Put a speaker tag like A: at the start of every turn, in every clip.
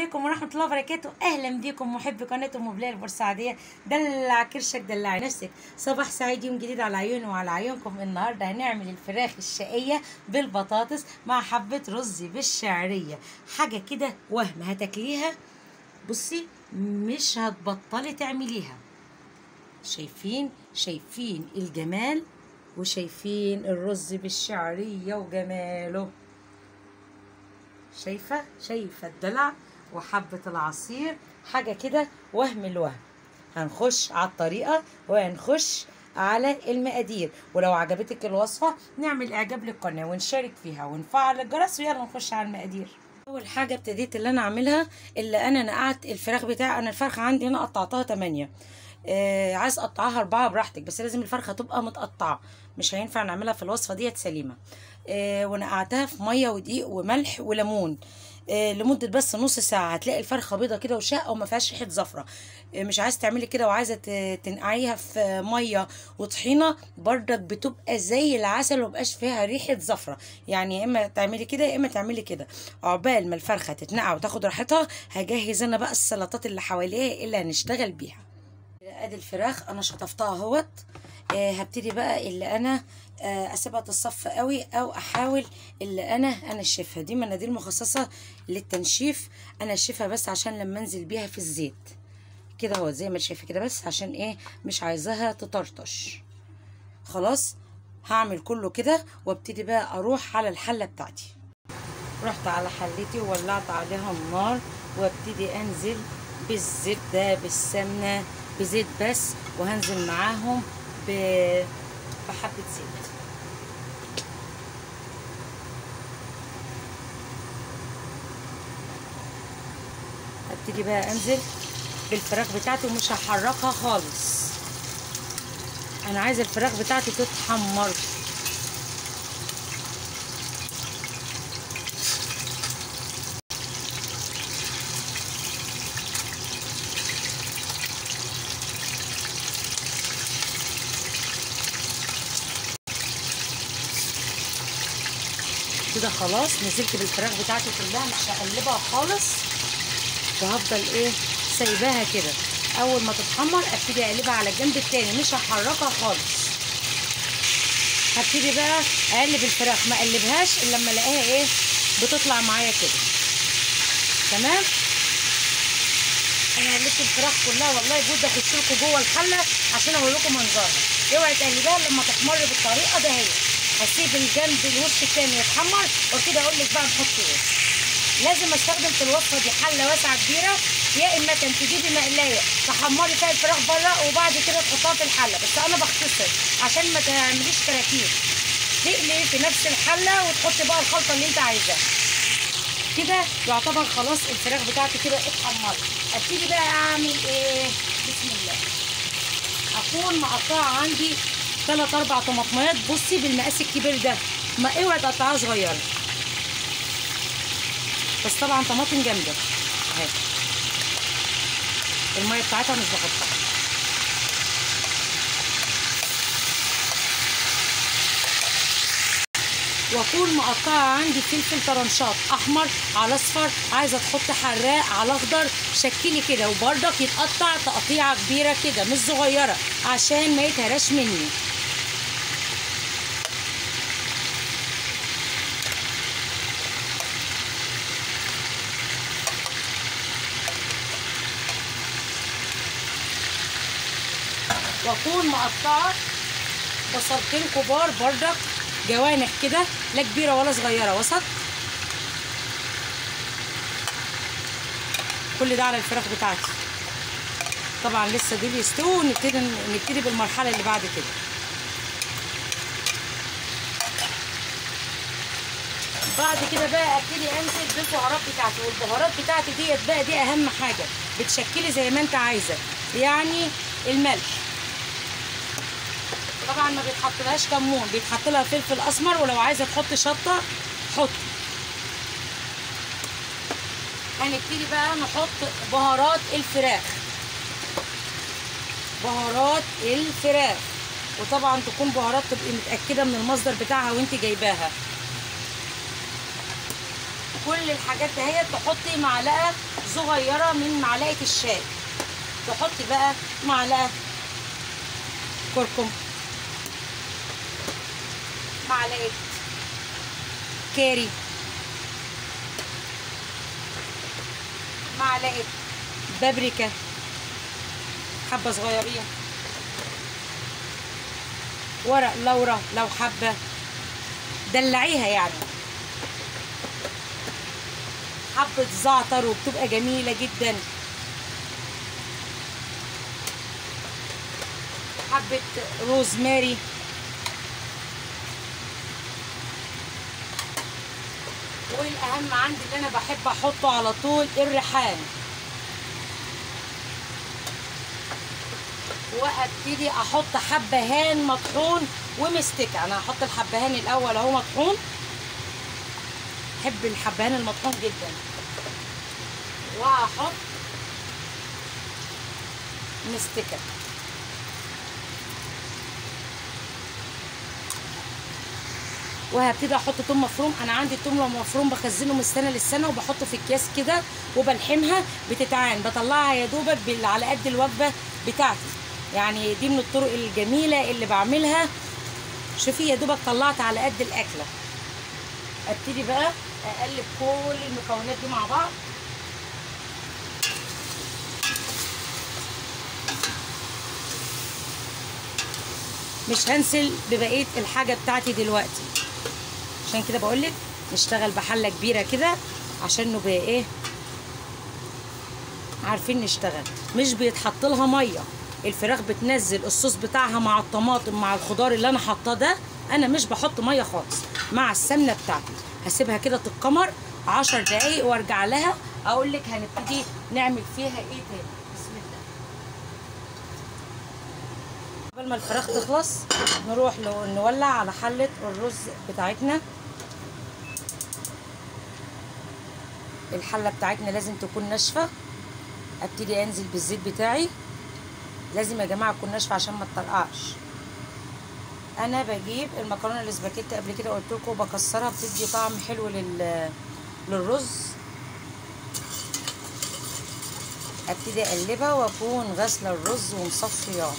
A: عليكم ورحمة الله وبركاته أهلا بيكم محبي قناة أم بلال البورسعيدية دلع كرشك دلعي نفسك صباح سعيد يوم جديد على عيوني وعلى عيونكم النهاردة هنعمل الفراخ الشقية بالبطاطس مع حبة رز بالشعرية حاجة كده وهم هتاكليها بصي مش هتبطلي تعمليها شايفين شايفين الجمال وشايفين الرز بالشعرية وجماله شايفة شايفة الدلع وحبة العصير حاجة كده وهم الوهم هنخش على الطريقة وهنخش على المقادير ولو عجبتك الوصفة نعمل اعجاب للقناة ونشارك فيها ونفعل الجرس ويلا نخش على المقادير اول حاجة ابتديت اللي انا اعملها اللي انا نقعت الفراخ بتاعي انا الفرخة عندي هنا قطعتها 8 آه عايز اقطعها اربعة براحتك بس لازم الفرخة تبقى متقطعة مش هينفع نعملها في الوصفة ديت سليمة آه ونقعتها في مية ودقيق وملح وليمون آه لمده بس نص ساعه هتلاقي الفرخه بيضه كده وشقه وما فيهاش ريحه زفره آه مش عايز تعملي كده وعايزه تنقعيها في ميه وطحينه بردك بتبقى زي العسل ومبقاش فيها ريحه زفره يعني يا اما تعملي كده يا اما تعملي كده عقبال ما الفرخه تتنقع وتاخد راحتها هجهز انا بقى السلطات اللي حواليها اللي هنشتغل بيها ادي الفراخ انا شطفتها اهوت آه هبتدي بقى اللي انا آه اسيبها تصفى قوي او احاول اللي انا انشفها دي مناديل مخصصه للتنشيف انا انشفها بس عشان لما انزل بيها في الزيت كده اهو زي ما شايفه كده بس عشان ايه مش عايزاها تطرطش خلاص هعمل كله كده وابتدي بقى اروح على الحله بتاعتي رحت على حلتي وولعت عليها النار وابتدي انزل بالزبده بالسمنه بزيت بس وهنزل معاهم بحبة زيت هبتدي بقى انزل بالفراخ بتاعتي ومش هحركها خالص انا عايزه الفراخ بتاعتي تتحمر كده خلاص نزلت بالفراخ بتاعتي كلها مش هقلبها خالص وهفضل ايه سايباها كده اول ما تتحمر ابتدي اقلبها على الجنب التاني مش هحركها خالص هبتدي بقى اقلب الفراخ ما اقلبهاش الا لما الاقيها ايه بتطلع معايا كده تمام انا قلبت الفراخ كلها والله بود اخش لكم جوه الحله عشان اوري لكم منظرها اوعي تقلبيها لما تحمر بالطريقه ده هي هسيب الجنب الوش التاني يتحمر وكده اقول لك بقى نحط ايه لازم استخدم في الوصفه دي حله واسعه كبيره يا اما كان تجيبي مقلايه تحمري فيها الفراخ بره وبعد كده تحطها في الحله بس انا بختصر عشان ما تعمليش كراكيب تقلي في نفس الحله وتحطي بقى الخلطه اللي انت عايزاها كده يعتبر خلاص الفراخ بتاعتي كده اتحمرت ابتدي بقى اعمل ايه بسم الله اكون مقطعه عندي ثلاث اربع طماطمات بصي بالمقاس الكبير ده ما اوعي تقطعها صغيره بس طبعا طماطم جامده اهي الميه بتاعتها مش بحطها واكون مقطعه عندي فلفل طرنشات احمر على اصفر عايزه تحط حراق على اخضر شكلي كده وبرضك يتقطع تقطيعه كبيره كده مش صغيره عشان ما يتهراش مني واكون مقطعه بصلتين كبار بردك جوانح كده لا كبيره ولا صغيره وسط كل ده على الفراخ بتاعتي طبعا لسه دول يستووا ونبتدي نبتدي بالمرحله اللي بعد كده بعد كده بقى ابتدي انزل بالبهارات بتاعتي والبهارات بتاعتي ديت بقى دي اهم حاجه بتشكلي زي ما انت عايزه يعني الملح طبعا ما بيتحطلهاش كمون بيتحط لها فلفل اسمر ولو عايزه تحطي شطه حطي هنبتدي بقى نحط بهارات الفراخ بهارات الفراخ وطبعا تكون بهارات تبقي متاكده من المصدر بتاعها وانت جايباها كل الحاجات دهيت تحطي معلقه صغيره من معلقه الشاي تحطي بقى معلقه كركم معلقه كاري معلقه بابريكا حبه صغيرين ورق لورا لو حبه دلعيها يعني حبه زعتر وبتبقى جميله جدا حبه روزماري والاهم عندي اللي انا بحب احطه على طول الريحان وابتدي احط حبهان مطحون ومستكه انا هحط الحبهان الاول اهو مطحون بحب الحبهان المطحون جدا وهحط مستكه وهبتدي احط توم مفروم انا عندي التوم المفروم بخزنه من السنه للسنه وبحطه في اكياس كده وبلحمها بتتعان بطلعها يا دوبك بال- على قد الوجبه بتاعتي يعني دي من الطرق الجميله اللي بعملها شوفي يا دوبك طلعت على قد الاكله ابتدي بقى اقلب كل المكونات دي مع بعض مش هنسل ببقيه الحاجه بتاعتي دلوقتي عشان كده بقولك نشتغل بحله كبيره كده عشان نبقى ايه عارفين نشتغل مش بيتحط لها ميه الفراخ بتنزل الصوص بتاعها مع الطماطم مع الخضار اللي انا حاطاه ده انا مش بحط ميه خالص مع السمنه بتاعتي هسيبها كده تتكمر عشر دقايق وارجع لها اقول لك هنبتدي نعمل فيها ايه تاني بسم الله قبل ما الفراخ تخلص نروح لو نولع على حله الرز بتاعتنا الحله بتاعتنا لازم تكون ناشفه ابتدي انزل بالزيت بتاعي لازم يا جماعه تكون ناشفه عشان ما تطرقعش انا بجيب المكرونه الاسباجيتي قبل كده قلت لكم بكسرها بتدي طعم حلو لل للرز ابتدي اقلبها واكون غاسله الرز ومصفياه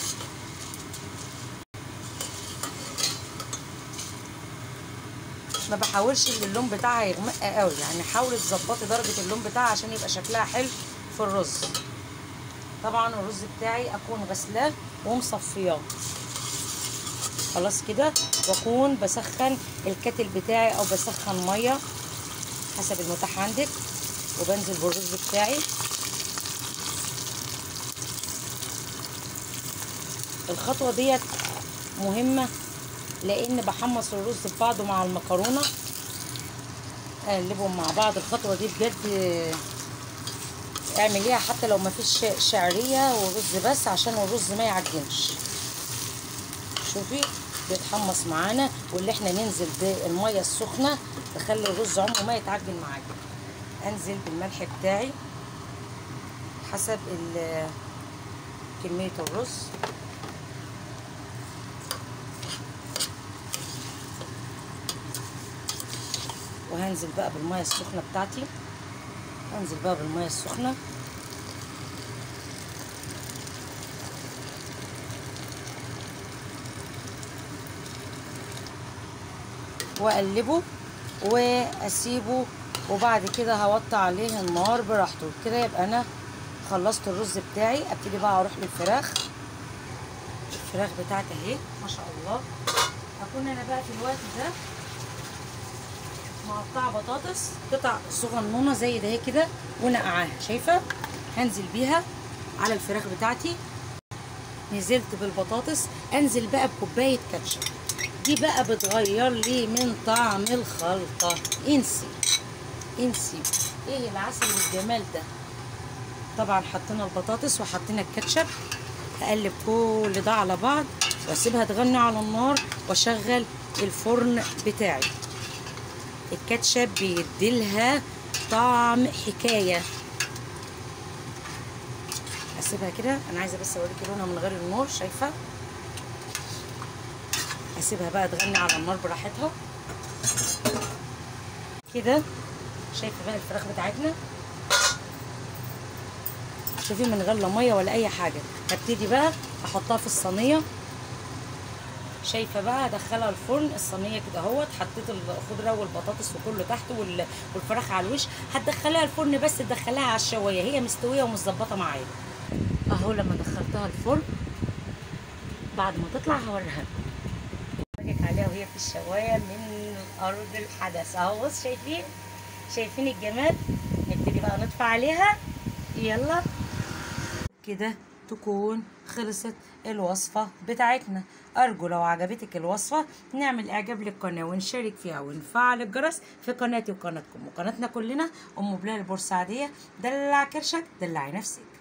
A: ما بحاولش ان اللون بتاعها يغمق قوي يعني حاولي تظبطي درجه اللون بتاعها عشان يبقى شكلها حلو في الرز طبعا الرز بتاعي اكون غسلاه ومصفياه خلاص كده واكون بسخن الكتل بتاعي او بسخن ميه حسب المتاح عندك وبنزل بالرز بتاعي الخطوه ديت مهمه لان بحمص الرز ببعضه مع المكرونه اقلبهم مع بعض الخطوه دي بجد اعمليها حتى لو ما فيش شعريه ورز بس عشان الرز ما يعجنش شوفي بيتحمص معانا واللي احنا ننزل بالميه السخنه تخلي الرز عمره ما يتعجن معاكي انزل بالملح بتاعي حسب كميه الرز وهنزل بقى بالميه السخنه بتاعتي هنزل بقى بالميه السخنه واقلبه واسيبه وبعد كده هوطي عليه النار براحته كده يبقى انا خلصت الرز بتاعي ابتدي بقى اروح للفراخ الفراخ بتاعتي اهي ما شاء الله هكون انا بقى في الوقت ده مقطعه بطاطس قطع صغنونه زي ده كده ونقعاها شايفه هنزل بيها على الفراخ بتاعتي نزلت بالبطاطس انزل بقى بكوبايه كاتشب دي بقى بتغير لي من طعم الخلطه انسي انسي ايه العسل والجمال ده طبعا حطينا البطاطس وحطينا الكاتشب هقلب كل ده على بعض واسيبها تغني على النار واشغل الفرن بتاعي الكاتشب بيديلها طعم حكايه اسيبها كده انا عايزه بس اوريكي لونها من غير النور شايفه اسيبها بقى تغني على النار براحتها كده شايفه بقى الفراخ بتاعتنا شايفين من غير لا ميه ولا اي حاجه هبتدي بقى احطها في الصينيه شايفه بقى هدخلها الفرن الصينيه كده اهوت حطيت الخضره والبطاطس وكله تحت وال- والفراخ على الوش هتدخليها الفرن بس تدخليها على الشوايه هي مستويه ومتظبطه معايا اهو لما دخلتها الفرن بعد ما تطلع هوريها لكم عليها وهي في الشوايه من ارض الحدث اهو بص شايفين شايفين الجمال نبتدي بقى نطفي عليها يلا كده تكون خلصت الوصفة بتاعتنا أرجو لو عجبتك الوصفة نعمل إعجاب للقناة ونشارك فيها ونفعل الجرس في قناتي وقناتكم وقناتنا كلنا أم بلال البورسعيدية دلع كرشك دلعي نفسك